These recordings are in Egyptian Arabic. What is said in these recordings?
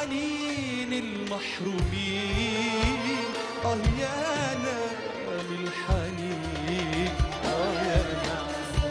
حنين المحرومين اه يا نام الحنين اه يا نام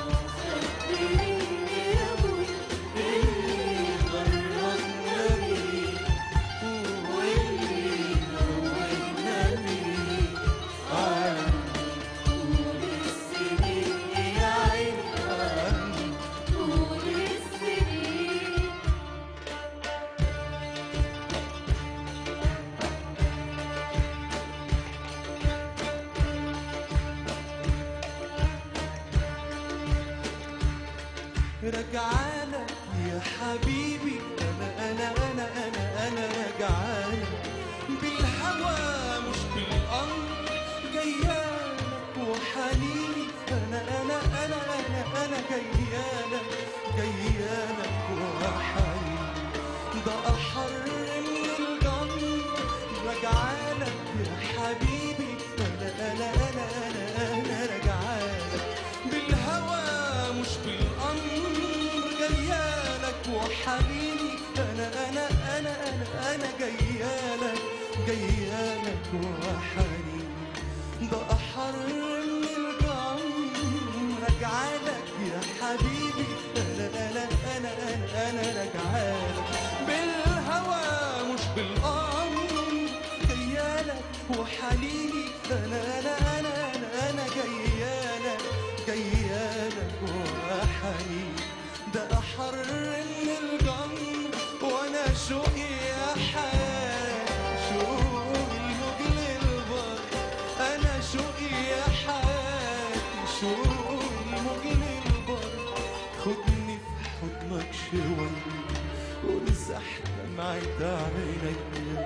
رجعالك يا حبيبي انا انا انا انا انا رجعالك بالهوى مش بالامر جيالك وحنيني انا انا انا انا انا جيالك جيالك وحنيني ده احر من الجمر رجعالك يا حبيبي انا انا انا انا انا رجعالك بالهوى مش بالامر جيالك وحبيبي انا انا انا انا انا جيالك جيالك وحنيني ده احر من الجمر رجعالك يا حبيبي انا انا انا انا انا رجعالك بالهوى مش بالامر جيالك وحنيني انا انا انا انا انا جيالك جيالك وحنيني ده احر من الجمر وانا شوقي يا حياتي شوقي الموج للبر انا شوقي يا حياتي شوقي الموج للبر خدني في حضنك شوية وامسح دمعة عينك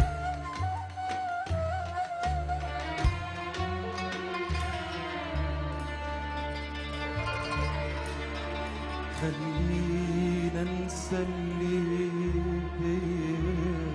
خلينا ننسى اللي بينا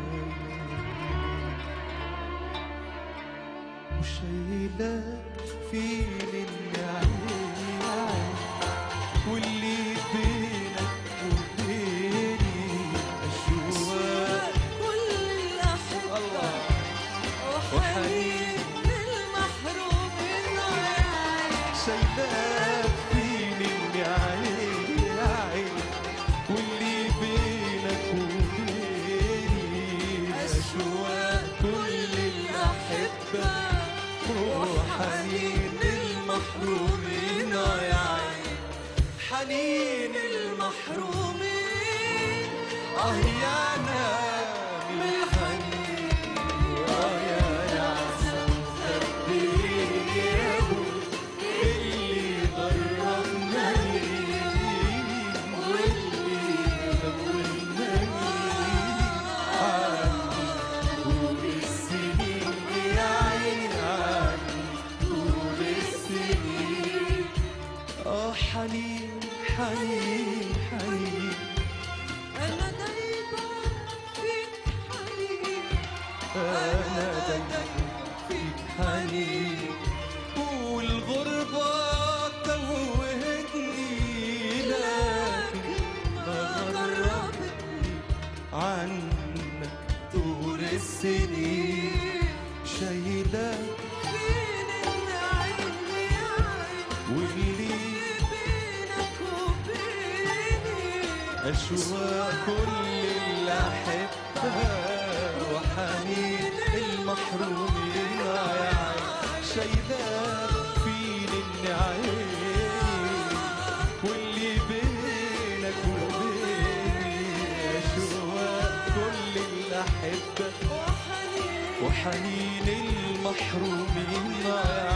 وشايلك فين النعيم واللي بينك وبيني أشواق كل الأحبة الله وحنين للمحرومين ويعيش شايلك فين النعيم واللي بينك وبيني أشواق كل الأحبة وحنين المحرومين يا عين حنين المحرومين اه يا نام الحنين اه يا نعسة خبيني يا ابو اللي غرمنا واللي دولنا طول السنين يا عين عني طول السنين اه حنين حنين حنين أنا دايبة فيك حنين انا دايما فيك حنين والغربة توهتني لكن ما غربتني عنك طول السنين شايلك فين النعيم يا عين واللي بينك وبيني أشواق كل الأحبة وحنين المحرومين يا عين شايلاك فين النعيم واللي بينك وبيني أشواق كل الأحبة وحنين وحنين المحرومين يا